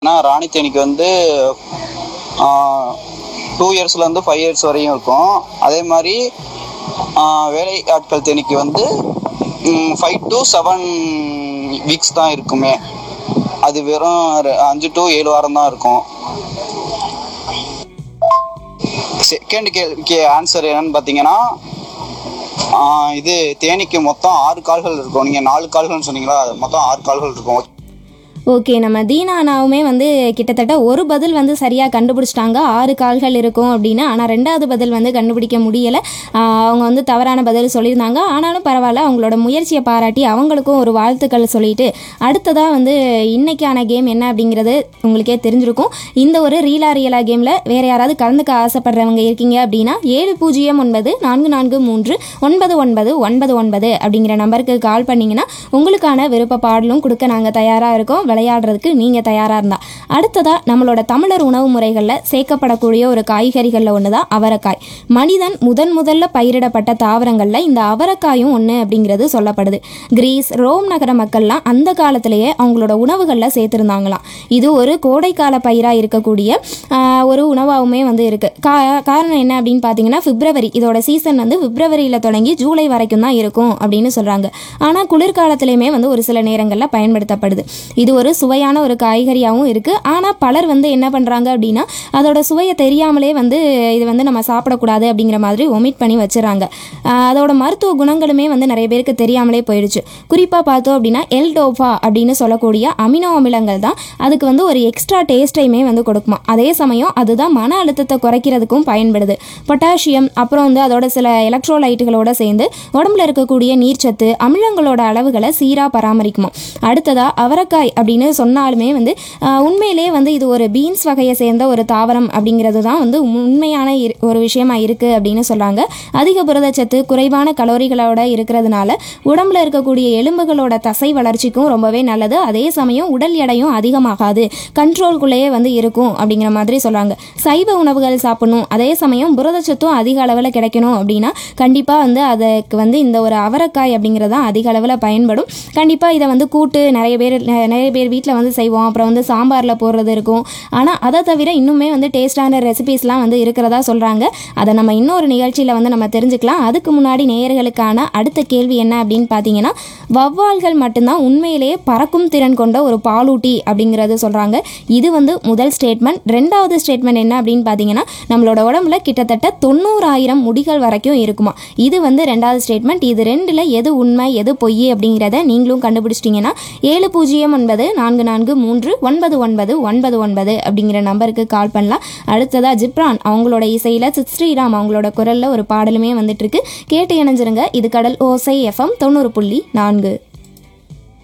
ஏன்னா ராணி தேனிக்கு வந்து two இயர்ஸ்லேருந்து five years வரையும் இருக்கும் அதே மாதிரி ஆஹ் வேலை ஆட்கள் தேனிக்கு வந்து ஃபைவ் டு செவன் வீக்ஸ் தான் இருக்குமே அது வெறும் ரெ- அஞ்சு டு ஏழு வாரம் தான் இருக்கும் செகண்ட் கேள்விக்கு ஆன்சர் என்னன்னு பார்த்தீங்கன்னா ஆஹ் இது தேனிக்கு மொத்தம் ஆறு கால்கள் இருக்கும் நீங்கள் நாலு கால்கள்னு சொன்னீங்களா அது மொத்தம் ஆறு கால்கள் இருக்கும் ஓகே நம்ம தீனா அண்ணாவுமே வந்து கிட்டத்தட்ட ஒரு பதில் வந்து சரியாக கண்டுபிடிச்சிட்டாங்க ஆறு கால்கள் இருக்கும் அப்படின்னு ஆனால் ரெண்டாவது பதில் வந்து கண்டுபிடிக்க முடியலை அவங்க வந்து தவறான பதில் சொல்லியிருந்தாங்க ஆனாலும் பரவாயில்ல அவங்களோட முயற்சியை பாராட்டி அவங்களுக்கும் ஒரு வாழ்த்துக்கள் சொல்லிட்டு அடுத்ததாக வந்து இன்னைக்கான கேம் என்ன அப்படிங்கிறது உங்களுக்கே தெரிஞ்சிருக்கும் இந்த ஒரு ரீலா ரியலா கேமில் வேறு யாராவது கலந்துக்க ஆசைப்படுறவங்க இருக்கீங்க அப்படின்னா ஏழு பூஜ்ஜியம் ஒன்பது நான்கு நான்கு மூன்று ஒன்பது ஒன்பது ஒன்பது ஒன்பது அப்படிங்கிற நம்பருக்கு கால் பண்ணிங்கன்னா உங்களுக்கான விருப்ப பாடலும் கொடுக்க நாங்கள் தயாராக இருக்கோம் விளையாடுறதுக்கு நீங்கள் தயாராக இருந்தால் அடுத்ததாக நம்மளோட தமிழர் உணவு முறைகளில் சேர்க்கப்படக்கூடிய ஒரு காய்கறிகளில் ஒன்று தான் அவரைக்காய் மனிதன் முதன் முதல்ல பயிரிடப்பட்ட தாவரங்களில் இந்த அவரைக்காயும் ஒன்று அப்படிங்கிறது சொல்லப்படுது கிரீஸ் ரோம் நகர மக்கள்லாம் அந்த காலத்திலேயே அவங்களோட உணவுகளில் சேர்த்துருந்தாங்களாம் இது ஒரு கோடைக்கால பயிராக இருக்கக்கூடிய ஆஹ், ஒரு உணவாகவுமே வந்து இருக்குது கா காரணம் என்ன அப்படின்னு பார்த்தீங்கன்னா பிப்ரவரி இதோட சீசன் வந்து பிப்ரவரியில் தொடங்கி ஜூலை வரைக்கும் தான் இருக்கும் அப்படின்னு சொல்கிறாங்க ஆனால் குளிர்காலத்திலையுமே வந்து ஒரு சில நேரங்களில் பயன்படுத்தப்படுது இது ஒரு சுவையான ஒரு காய்கறியாகவும் இருக்குது ஆனால் பலர் வந்து என்ன பண்ணுறாங்க அப்படின்னா அதோட சுவையை தெரியாமலே வந்து இது வந்து நம்ம சாப்பிடக்கூடாது அப்படிங்கிற மாதிரி ஒமிட் பண்ணி வச்சுறாங்க ஆஹ் அதோட மருத்துவ குணங்களுமே வந்து நிறைய பேருக்கு தெரியாமலே போயிடுச்சு குறிப்பாக பார்த்தோம் அப்படின்னா எல்டோஃபா அப்படின்னு சொல்லக்கூடிய அமினோ அமிலங்கள் தான் அதுக்கு வந்து ஒரு எக்ஸ்ட்ரா டேஸ்ட்டையுமே வந்து கொடுக்குமா அதே சமயம் அதுதான் மன அழுத்தத்தை குறைக்கிறதுக்கும் பயன்படுது பொட்டாசியம் அப்புறம் வந்து அதோட சில எலக்ட்ரோலைட்டுகளோட சேர்ந்து உடம்புல இருக்கக்கூடிய நீர்ச்சத்து அமிலங்களோட அளவுகளை சீராக பராமரிக்குமா அடுத்ததா அவரைக்காய் அப்படின்னு சொன்னாலுமே வந்து ஆஹ், உண்மையிலே வந்து இது ஒரு பீன்ஸ் வகையை சேர்ந்த ஒரு தாவரம் அப்படிங்கிறது தான் வந்து உண்மையான இரு- ஒரு விஷயமா இருக்கு அப்படின்னு சொல்றாங்க அதிக புரதச்சத்து குறைவான கலோரிகளோட இருக்கிறதுனால உடம்புல இருக்கக்கூடிய எலும்புகளோட தசை வளர்ச்சிக்கும் ரொம்பவே நல்லது அதே சமயம் உடல் எடையும் அதிகமாகாது கண்ட்ரோல்குள்ளேயே வந்து இருக்கும் அப்படிங்கிற மாதிரி சொல்றாங்க சைவ உணவுகள் சாப்பிடணும் அதே சமயம் புரதச்சத்தும் அதிக அளவில் கிடைக்கணும் அப்படின்னா கண்டிப்பாக வந்து அதுக்கு வந்து இந்த ஒரு அவரைக்காய் அப்படிங்கிறது தான் அதிக அளவில் பயன்படும் கண்டிப்பாக இதை வந்து கூட்டு நிறைய பேர் நெ- நிறைய பேர் வீட்டில் வந்து செய்வோம் அப்புறம் வந்து சாம்பாரில் போடுறது இருக்கும் ஆனால் அதை தவிர இன்னுமே வந்து டேஸ்டான ரெசிபீஸ்லாம் வந்து இருக்கிறதா சொல்கிறாங்க அதை நம்ம இன்னொரு நிகழ்ச்சியில் வந்து நம்ம தெரிஞ்சுக்கலாம் அதுக்கு முன்னாடி நேயர்களுக்கான அடுத்த கேள்வி என்ன அப்படின்னு பார்த்தீங்கன்னா வவ்வால்கள் மட்டும்தான் உண்மையிலேயே பறக்கும் திறன் கொண்ட ஒரு பாலூட்டி அப்படிங்கிறது சொல்கிறாங்க இது வந்து முதல் ஸ்டேட்மெண்ட் ரெண்டாவது ஸ்டேட்மெண்ட் என்ன அப்படின்னு பார்த்தீங்கன்னா நம்மளோட உடம்புல கிட்டத்தட்ட தொண்ணூறாயிரம் முடிகள் வரைக்கும் இருக்குமா இது வந்து ரெண்டாவது ஸ்டேட்மெண்ட் இது ரெண்டில் எது உண்மை எது பொய் அப்படிங்கிறத நீங்களும் கண்டுபிடிச்சிட்டிங்கன்னா ஏழு பூஜ்ஜியம் ஒன்பது நான்கு நான்கு மூன்று ஒன்பது ஒன்பது ஒன்பது ஒன்பது அப்படிங்கிற நம்பருக்கு கால் பண்ணலாம் அடுத்ததாக ஜிப்ரான் அவங்களோட இசையில் சித் ஸ்ரீராம் அவங்களோட குரலில் ஒரு பாடலுமே வந்துட்டு இருக்கு கேட்டு இணைஞ்சிருங்க இது கடல் ஓசை எஃப்எம் தொண்ணூறு புள்ளி நான்கு